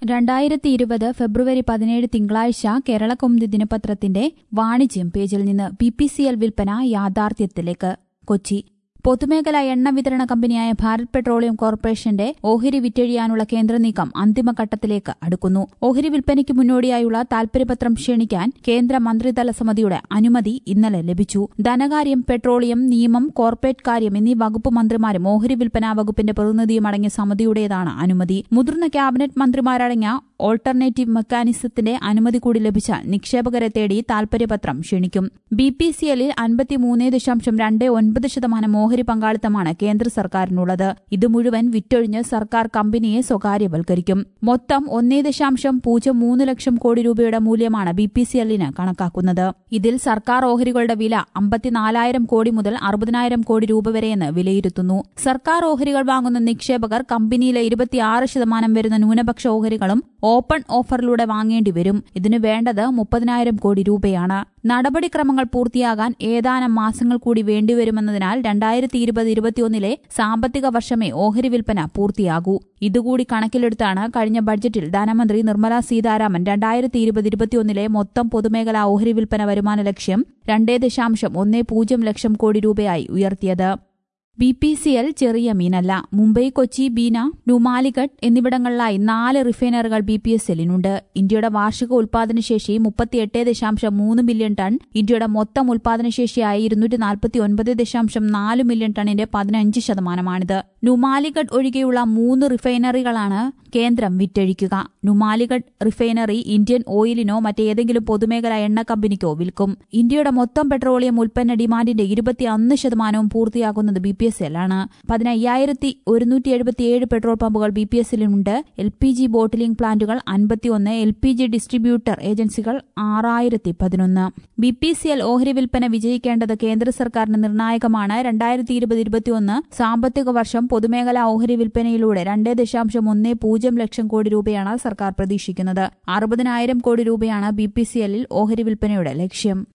രണ്ടായിരത്തി ഇരുപത് ഫെബ്രുവരി പതിനേഴ് തിങ്കളാഴ്ച കേരളകൗമുദി ദിനപത്രത്തിന്റെ വാണിജ്യം പേജിൽ നിന്ന് ബി പി സി എൽ വിൽപ്പന യാഥാർത്ഥ്യത്തിലേക്ക് കൊച്ചി പൊതുമേഖലാ എണ്ണ വിതരണ കമ്പനിയായ ഭാരത് പെട്രോളിയം കോർപ്പറേഷന്റെ ഓഹരി വിറ്റഴിയാനുള്ള കേന്ദ്ര നീക്കം അന്തിമഘട്ടത്തിലേക്ക് അടുക്കുന്നു ഓഹരി വിൽപ്പനയ്ക്ക് മുന്നോടിയായുള്ള താൽപര്യപത്രം ക്ഷണിക്കാൻ കേന്ദ്ര മന്ത്രിതല സമിതിയുടെ അനുമതി ഇന്നലെ ലഭിച്ചു ധനകാര്യം പെട്രോളിയം നിയമം കോർപ്പറേറ്റ് കാര്യം എന്നീ വകുപ്പ് മന്ത്രിമാരും ഓഹരി വിൽപ്പനാ വകുപ്പിന്റെ പ്രതിനിധിയും അടങ്ങിയ സമിതിയുടേതാണ് അനുമതി മുതിർന്ന ക്യാബിനറ്റ് മന്ത്രിമാരടങ്ങിയ ഓൾട്ടർനേറ്റീവ് മെക്കാനിസത്തിന്റെ അനുമതി കൂടി ലഭിച്ചാൽ നിക്ഷേപകരെ തേടി താൽപര്യപത്രം ക്ഷണിക്കും ബി പി സി എല്ലിൽ അൻപത്തിമൂന്ന് ദശാംശം രണ്ട് ഒൻപത് ശതമാനം ഓഹരി പങ്കാളിത്തമാണ് കേന്ദ്ര സർക്കാരിനുള്ളത് ഇത് മുഴുവൻ വിറ്റൊഴിഞ്ഞ് സർക്കാർ കമ്പനിയെ സ്വകാര്യവൽക്കരിക്കും മൊത്തം ഒന്നേ ദശാംശം പൂജ്യം മൂന്ന് ലക്ഷം കോടി രൂപയുടെ മൂല്യമാണ് ബി പി സി എല്ലിന് കണക്കാക്കുന്നത് ഇതിൽ സർക്കാർ ഓഹരികളുടെ വില അമ്പത്തിനാലായിരം കോടി മുതൽ അറുപതിനായിരം കോടി രൂപ വരെയെന്ന് വിലയിരുത്തുന്നു സർക്കാർ ഓഹരികൾ വാങ്ങുന്ന നിക്ഷേപകർ കമ്പനിയിലെ ഇരുപത്തിയാറ് ശതമാനം വരുന്ന ന്യൂനപക്ഷ ഓഹരികളും ഓപ്പൺ ഓഫറിലൂടെ വാങ്ങേണ്ടി വരും ഇതിനു വേണ്ടത് മുപ്പതിനായിരം കോടി രൂപയാണ് നടപടിക്രമങ്ങൾ പൂർത്തിയാകാൻ ഏതാനും മാസങ്ങൾ കൂടി വേണ്ടിവരുമെന്നതിനാൽ രണ്ടായിരത്തി ഇരുപത് ഇരുപത്തിയൊന്നിലെ സാമ്പത്തിക വർഷമേ ഓഹരി വിൽപ്പന പൂർത്തിയാകൂ ഇതുകൂടി കണക്കിലെടുത്താണ് കഴിഞ്ഞ ബഡ്ജറ്റിൽ ധനമന്ത്രി നിർമ്മല സീതാരാമൻ രണ്ടായിരത്തി ഇരുപത് ഇരുപത്തിയൊന്നിലെ മൊത്തം പൊതുമേഖലാ ഓഹരി വിൽപ്പന വരുമാന ലക്ഷ്യം രണ്ടേ ദശാംശം ഒന്നേ പൂജ്യം ലക്ഷം കോടി രൂപയായി ഉയർത്തിയത് ബി പി സി എൽ ചെറിയ മീനല്ല മുംബൈ കൊച്ചി ബീന നുമാലിഗഡ് എന്നിവിടങ്ങളിലായി നാല് റിഫൈനറുകൾ ബി പി എസ് എല്ലിനുണ്ട് ഇന്ത്യയുടെ വാർഷിക ഉൽപാദനശേഷി മുപ്പത്തിയെട്ട് ദശാംശം മൂന്ന് മില്യൺ ടൺ ഇന്ത്യയുടെ മൊത്തം ഉൽപാദനശേഷിയായി ഇരുന്നൂറ്റി നാൽപ്പത്തി ഒൻപത് ദശാംശം നാല് മില്യൺ ടണ്ണിന്റെ പതിനഞ്ച് ശതമാനമാണിത് നുമാലിഗഡ് ഒഴികെയുള്ള മൂന്ന് റിഫൈനറികളാണ് കേന്ദ്രം വിറ്റഴിക്കുക നുമാലിഗഡ് റിഫൈനറി ഇന്ത്യൻ ഓയിലിനോ മറ്റേതെങ്കിലും പൊതുമേഖലാ എണ്ണ കമ്പനിക്കോ വിൽക്കും ഇന്ത്യയുടെ മൊത്തം പെട്രോളിയം ഉൽപ്പന്ന ഡിമാൻഡിന്റെ ഇരുപത്തിയൊന്ന് ശതമാനവും പൂർത്തിയാക്കുന്നത് ബി പി എസ് എല്ലാണ് പതിനയ്യായിരത്തി ഒരുന്നൂറ്റി എഴുപത്തിയേഴ് പെട്രോൾ പമ്പുകൾ ബി പി എസിലുണ്ട് എൽ പി ജി ബോട്ടിലിംഗ് പ്ലാന്റുകൾ അൻപത്തിയൊന്ന് എൽ പി ജി ഡിസ്ട്രിബ്യൂട്ടർ ഏജൻസികൾ ആറായിരത്തി പതിനൊന്ന് ബി പി സി എൽ ഓഹരി വിൽപ്പന വിജയിക്കേണ്ടത് കേന്ദ്ര സർക്കാരിന് നിർണായകമാണ് രണ്ടായിരത്തി ഇരുപത് ഇരുപത്തിയൊന്ന് സാമ്പത്തിക വർഷം പൊതുമേഖലാ ഓഹരി വിൽപ്പനയിലൂടെ രണ്ട് ദശാംശം ഒന്ന് പൂജ്യം ലക്ഷം കോടി രൂപയാണ് സർക്കാർ പ്രതീക്ഷിക്കുന്നത് അറുപതിനായിരം കോടി രൂപയാണ് ബി പി സി എല്ലിൽ ഓഹരി വിൽപ്പനയുടെ ലക്ഷ്യം